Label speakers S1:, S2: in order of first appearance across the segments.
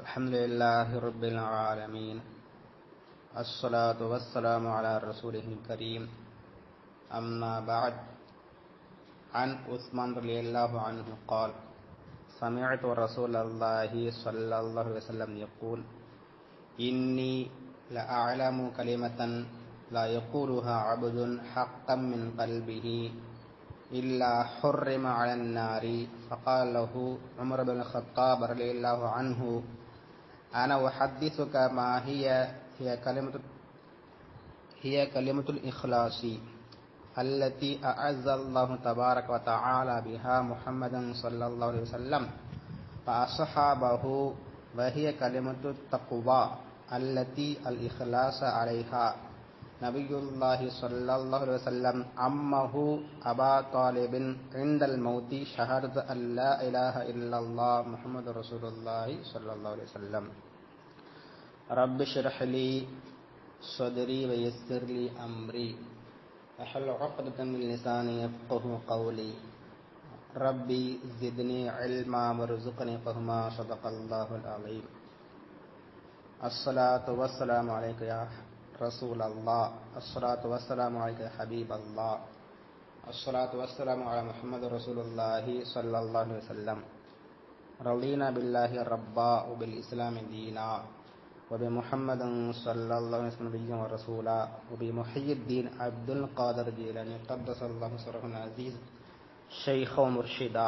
S1: الحمد لله رب العالمين الصلاة والسلام على رسوله الكريم أما بعد عن عثمان رضي الله عنه قال سمعت رسول الله صلى الله عليه وسلم يقول إني لأعلم كلمة لا يقولها عبد حقا من قلبه إلا حرم على النار فقال له عمر بن الخطاب رضي الله عنه أنا أحدثك ما هي هي كلمة هي كلمة الإخلاص التي أعز الله تبارك وتعالى بها محمدا صلى الله عليه وسلم وأصحابه وهي كلمة التقوى التي الإخلاص عليها نبي الله صلى الله عليه وسلم عمه أبا طالب عند الموت شهادة أن لا إله إلا الله محمد رسول الله صلى الله عليه وسلم رب اشرح لي صدري ويسر لي أمري أحل عقدة من لساني يفقه قولي ربي زدني علما وارزقني فهما صدق الله العظيم الصلاة والسلام عليك يا رسول الله الصلاة والسلام عليك يا حبيب الله الصلاة والسلام على محمد رسول الله صلى الله عليه وسلم رضينا بالله ربا وبالإسلام دينا وبمحمد صلى الله عليه وسلم نبيا ورسولا وبمحيي الدين عبد القادر جيلاني قدس الله سره العزيز ஷெய்ஹ முர்ஷிதா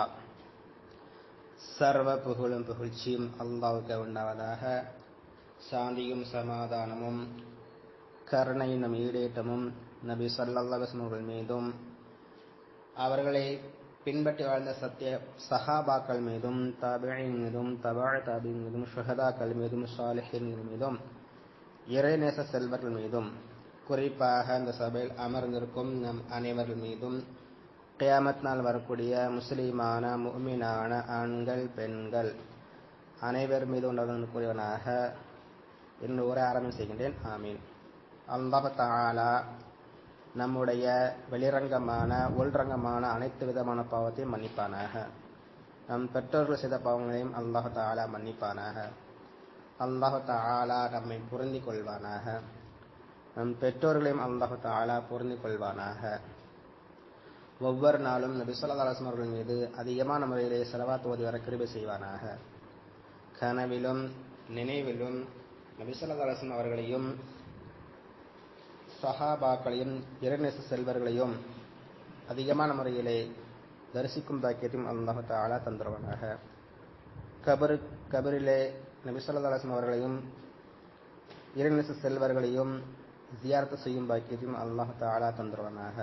S1: சர்வ புகழும் புகழ்ச்சியும் அல்லாவுக்கு உண்டாவதாக சாந்தியும் சமாதானமும் கருணையினும் ஈடேற்றமும் நபி சல்லாஹர்கள் மீதும் அவர்களை பின்பற்றி வாழ்ந்த சத்திய சஹாபாக்கள் மீதும் தபிழின் மீதும் தபாழ் தாபின் மீதும் ஷுஹதாக்கள் மீதும் சாலிஹின் மீதும் இறைநேச செல்வர்கள் மீதும் குறிப்பாக இந்த சபையில் அமர்ந்திருக்கும் நம் அனைவர்கள் மீதும் கியாமத் நாள் வரக்கூடிய முஸ்லீமான முமினான ஆண்கள் பெண்கள் அனைவர் மீது உண்டாவதன் கூறியவனாக என்று உரை ஆரம்பம் செய்கின்றேன் ஆமீன் அல்லாஹ் தாலா நம்முடைய வெளிரங்கமான உள்ரங்கமான அனைத்து விதமான பாவத்தையும் மன்னிப்பானாக நம் பெற்றோர்கள் செய்த பாவங்களையும் அல்லாஹ் தாலா மன்னிப்பானாக அல்லாஹ் தாலா நம்மை பொருந்தி கொள்வானாக நம் பெற்றோர்களையும் அல்லாஹ் தாலா பொருந்தி கொள்வானாக ஒவ்வொரு நாளும் நபிசல்லாஸ்லம் அவர்கள் மீது அதிகமான முறையிலே செலவாத்து ஓதி வர கிருபை செய்வானாக கனவிலும் நினைவிலும் நபிசல்லாஸ்லம் அவர்களையும் சஹாபாக்களையும் இறைநேச செல்வர்களையும் அதிகமான முறையிலே தரிசிக்கும் பாக்கியத்தையும் அல்லாஹு தாலா தந்துருவனாக கபரு கபரிலே நபிசல்லாஸ்லம் அவர்களையும் இறைநேச செல்வர்களையும் ஜியாரத்து செய்யும் பாக்கியத்தையும் அல்லாஹு தாலா தந்துருவனாக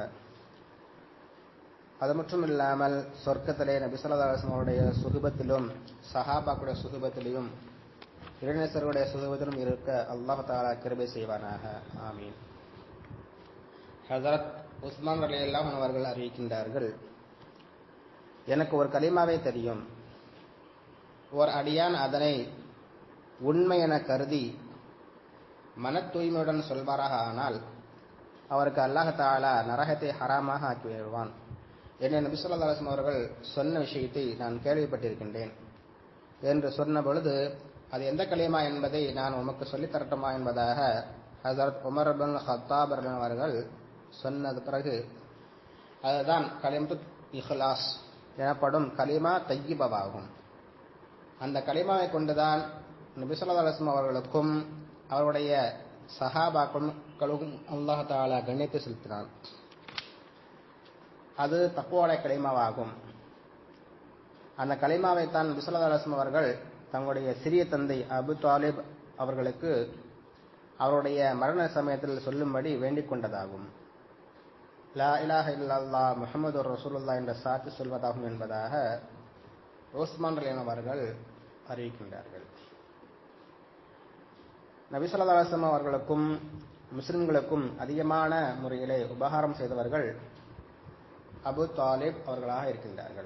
S1: அது மட்டும் இல்லாமல் சொர்க்கத்திலே நபிசல்லாஸ்லம் அவருடைய சுகுபத்திலும் சஹாபாக்குடைய சுகுபத்திலையும் இறைநேசருடைய சுகுபத்திலும் இருக்க அல்லாஹு தாலா கிருபை செய்வானாக ஆமீன் ஹசரத் உஸ்மான் அலியல்லாம் அவர்கள் அறிவிக்கின்றார்கள் எனக்கு ஒரு கலிமாவே தெரியும் ஓர் அடியான் அதனை உண்மை என கருதி மன தூய்மையுடன் சொல்வாராக ஆனால் அவருக்கு அல்லாஹாலா நரகத்தை ஹராமாக ஆக்கி விடுவான் என்னை நபிசுல்லாஸ்லம் அவர்கள் சொன்ன விஷயத்தை நான் கேள்விப்பட்டிருக்கின்றேன் என்று சொன்ன பொழுது அது எந்த கலிமா என்பதை நான் உமக்கு சொல்லித்தரட்டுமா என்பதாக ஹசரத் உமர் பின் ஹத்தாப் அவர்கள் சொன்னது பிறகு அதுதான் கலிமத்து இஹ்லாஸ் எனப்படும் கலிமா தையிபவாகும் அந்த கலிமாவை கொண்டுதான் நபிசல்லாஸ்லம் அவர்களுக்கும் அவருடைய சஹாபாக்களுக்கும் அல்லாஹாலா கண்ணியத்தை செலுத்தினான் அது தப்புவோட கலிமாவாகும் அந்த கலிமாவை தான் நபிசல்லாஸ்லம் அவர்கள் தங்களுடைய சிறிய தந்தை அபு தாலிப் அவர்களுக்கு அவருடைய மரண சமயத்தில் சொல்லும்படி வேண்டிக் கொண்டதாகும் லா இலாஹ இல்லல்லா முகமது ரசூலுல்லா என்ற சாட்சி சொல்வதாகும் என்பதாக ஓஸ்மான் அவர்கள் அறிவிக்கின்றார்கள் நபிசல்லாஸ்லம் அவர்களுக்கும் முஸ்லிம்களுக்கும் அதிகமான முறையிலே உபகாரம் செய்தவர்கள் அபு தாலிப் அவர்களாக இருக்கின்றார்கள்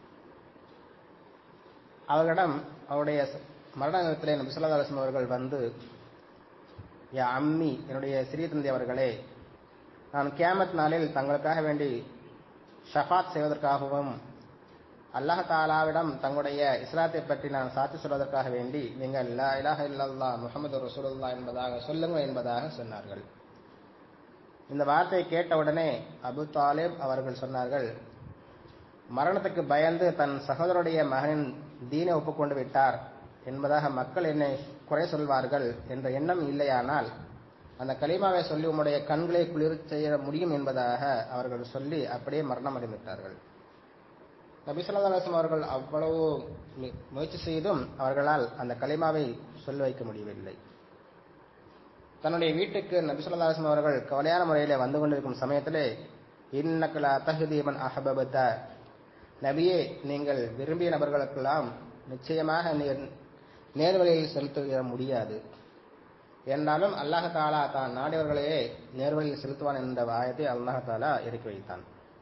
S1: அவர்களிடம் அவருடைய மரண நேரத்திலே நபிசல்லாஸ்லம் அவர்கள் வந்து யா அம்மி என்னுடைய சிறிய தந்தை அவர்களே நான் கேமத் நாளில் தங்களுக்காக வேண்டி ஷஃபாத் செய்வதற்காகவும் அல்லாஹ் தாலாவிடம் தங்களுடைய இஸ்லாத்தை பற்றி நான் சாட்சி சொல்வதற்காக வேண்டி நீங்கள் லா இலாஹ இல்லல்லா முகமது ரசூலுல்லா என்பதாக சொல்லுங்கள் என்பதாக சொன்னார்கள் இந்த வார்த்தையை கேட்டவுடனே அபு தாலிப் அவர்கள் சொன்னார்கள் மரணத்துக்கு பயந்து தன் சகோதரருடைய மகனின் தீனை ஒப்புக்கொண்டு விட்டார் என்பதாக மக்கள் என்னை குறை சொல்வார்கள் என்ற எண்ணம் இல்லையானால் அந்த கலிமாவை சொல்லி உம்முடைய கண்களை குளிர் செய்ய முடியும் என்பதாக அவர்கள் சொல்லி அப்படியே மரணம் அடைந்துவிட்டார்கள் நபிசல்லாஸ்லம் அவர்கள் அவ்வளவு முயற்சி செய்தும் அவர்களால் அந்த கலிமாவை சொல்லி வைக்க முடியவில்லை தன்னுடைய வீட்டுக்கு நபிசுல்லாஸ்லம் அவர்கள் கவலையான முறையில் வந்து கொண்டிருக்கும் சமயத்திலே இன்னக்கலா தகுதீமன் அஹபபத்த நபியே நீங்கள் விரும்பிய நபர்களுக்கெல்லாம் நிச்சயமாக நேர்வழியில் செலுத்த முடியாது என்றாலும் அல்லாஹ் தாலா தான் நாடியவர்களையே நேர்வழியில் செலுத்துவான் என்ற ஆயத்தை அல்லாஹ் தாலா இறக்கி வைத்தான்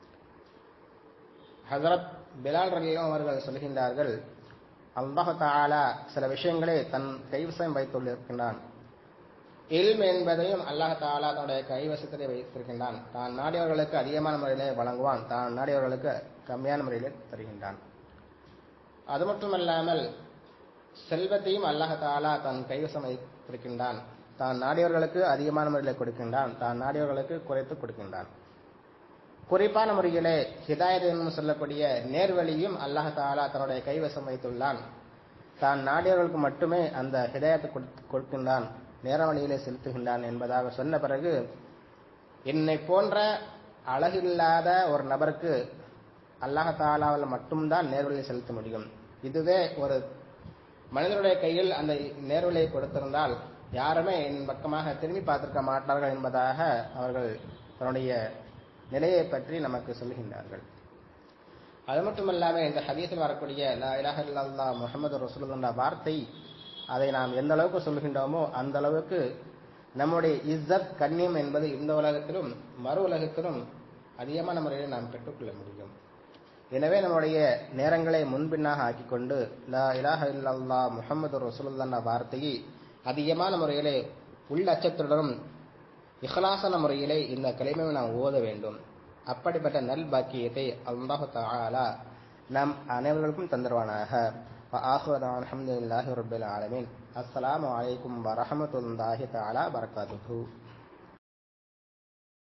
S1: ஹசரத் பிலால் ரலியும் அவர்கள் சொல்கின்றார்கள் அல்லாஹ் தாலா சில விஷயங்களை தன் கைவசம் வைத்துள்ளிருக்கின்றான் இல்ம் என்பதையும் அல்லாஹ் தாலா தன்னுடைய கைவசத்திலே வைத்திருக்கின்றான் தான் நாடியவர்களுக்கு அதிகமான முறையிலே வழங்குவான் தான் நாடியவர்களுக்கு கம்மியான முறையிலே தருகின்றான் அது மட்டுமல்லாமல் செல்வத்தையும் அல்லாஹ் தாலா தன் கைவசம் வைத்திருக்கின்றான் தான் நாடியவர்களுக்கு அதிகமான முறையில் கொடுக்கின்றான் தான் நாடியவர்களுக்கு குறைத்து கொடுக்கின்றான் குறிப்பான முறையிலே ஹிதாயத் என்று சொல்லக்கூடிய நேர்வழியும் அல்லாஹ் தாலா தன்னுடைய கைவசம் வைத்துள்ளான் தான் நாடியவர்களுக்கு மட்டுமே அந்த ஹிதாயத்தை கொடுக்கின்றான் நேர வழியிலே செலுத்துகின்றான் என்பதாக சொன்ன பிறகு என்னை போன்ற அழகில்லாத ஒரு நபருக்கு அல்லாஹ் தாலாவில் மட்டும்தான் நேர்வழியை செலுத்த முடியும் இதுவே ஒரு மனிதனுடைய கையில் அந்த நேர்வழியை கொடுத்திருந்தால் யாருமே என் பக்கமாக திரும்பி பார்த்திருக்க மாட்டார்கள் என்பதாக அவர்கள் தன்னுடைய நிலையை பற்றி நமக்கு சொல்கின்றார்கள் அது மட்டுமல்லாமல் இந்த ஹதீஸில் வரக்கூடிய லா இலாஹ இல்லல்லா முகமது ரசூலுல்லா வார்த்தை அதை நாம் எந்த அளவுக்கு சொல்கின்றோமோ அந்த அளவுக்கு நம்முடைய இஸ்ஸத் கண்ணியம் என்பது இந்த உலகத்திலும் மறு உலகத்திலும் அதிகமான முறையில் நாம் பெற்றுக்கொள்ள முடியும் எனவே நம்முடைய நேரங்களை முன்பின்னாக ஆக்கிக்கொண்டு லா இலாஹ இல்லல்லா முகமது ரசூலுல்லா வார்த்தையை அதிகமான முறையிலே உள்ளச்சத்துடனும் இஹ்லாசன முறையிலே இந்த கலிமையை நாம் ஓத வேண்டும் அப்படிப்பட்ட நல் பாக்கியத்தை அல்லாஹு தாலா நம் அனைவர்களுக்கும் தந்துருவானாக وآخر دعوانا الحمد لله رب العالمين السلام عليكم ورحمة الله تعالى وبركاته